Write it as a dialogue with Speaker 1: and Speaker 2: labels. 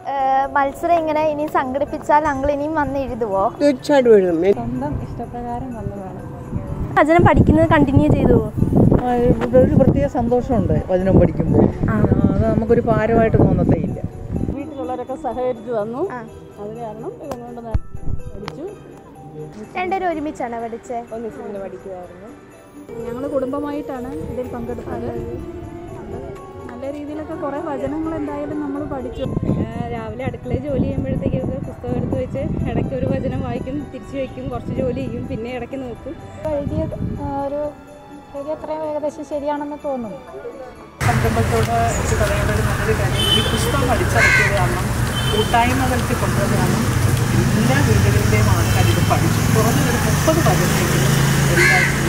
Speaker 1: ഏഹ്, മത്സരം ഇങ്ങനെ ഇനി സംഘടിപ്പിച്ചാൽ അങ്ങൾ ഇനിയും വന്ന് എഴുതുവോ
Speaker 2: തീർച്ചയായിട്ടും എഴുതും
Speaker 3: സ്വന്തം ഇഷ്ടപ്രകാരം വന്നതാണ്
Speaker 1: വചനം പഠിക്കുന്നത് കണ്ടിന്യൂ ചെയ്തു
Speaker 4: ആ, ഇവിടെ ഒരു പ്രത്യേക സന്തോഷമുണ്ട് വചനം പഠിക്കുമ്പോൾ അത് നമുക്കൊരു ഭാരമായിട്ട് തോന്നത്തേ ഇല്ല
Speaker 3: വീട്ടിലുള്ളവരൊക്കെ സഹകരിച്ചു തന്നു അത് കാരണം ഇതുകൊണ്ട് ഞാൻ പഠിച്ചു
Speaker 1: രണ്ടുപേരും ഒരുമിച്ചാണ് പഠിച്ചത്
Speaker 3: ഒന്നിച്ചിങ്ങനെ പഠിക്കുമായിരുന്നു ഞങ്ങൾ കുടുംബമായിട്ടാണ് ഇതിൽ പങ്കെടുത്തത് നല്ല രീതിയിലൊക്കെ കുറേ വചനങ്ങൾ എന്തായാലും നമ്മൾ പഠിച്ചു രാവിലെ അടുക്കളയിൽ ജോലി ചെയ്യുമ്പോഴത്തേക്കൊക്കെ പുസ്തകം എടുത്ത് വെച്ച് ഇടയ്ക്ക് ഒരു വചനം വായിക്കും തിരിച്ചു വയ്ക്കും കുറച്ച് ജോലി ചെയ്യും പിന്നെ ഇടയ്ക്ക് നോക്കും
Speaker 5: എഴുതിയ ഒരു എഴുതി അത്രയും ഏകദേശം ശരിയാണെന്ന് തോന്നുന്നു
Speaker 6: സംരംഭത്തോട് എനിക്ക് പറയേണ്ട ഒരു നല്ലൊരു കാര്യം ഈ പുസ്തകം അടിച്ചിറക്കിയത് കാരണം കൂട്ടായ്മകൾക്ക് കൊണ്ടുവന്നത് കാരണം എല്ലാ വീടുകളിലെയും ആൾക്കാർ ഇത് പഠിച്ചു കുറഞ്ഞ ഒരു മുപ്പത് പതിനെങ്കിലും എല്ലാവരും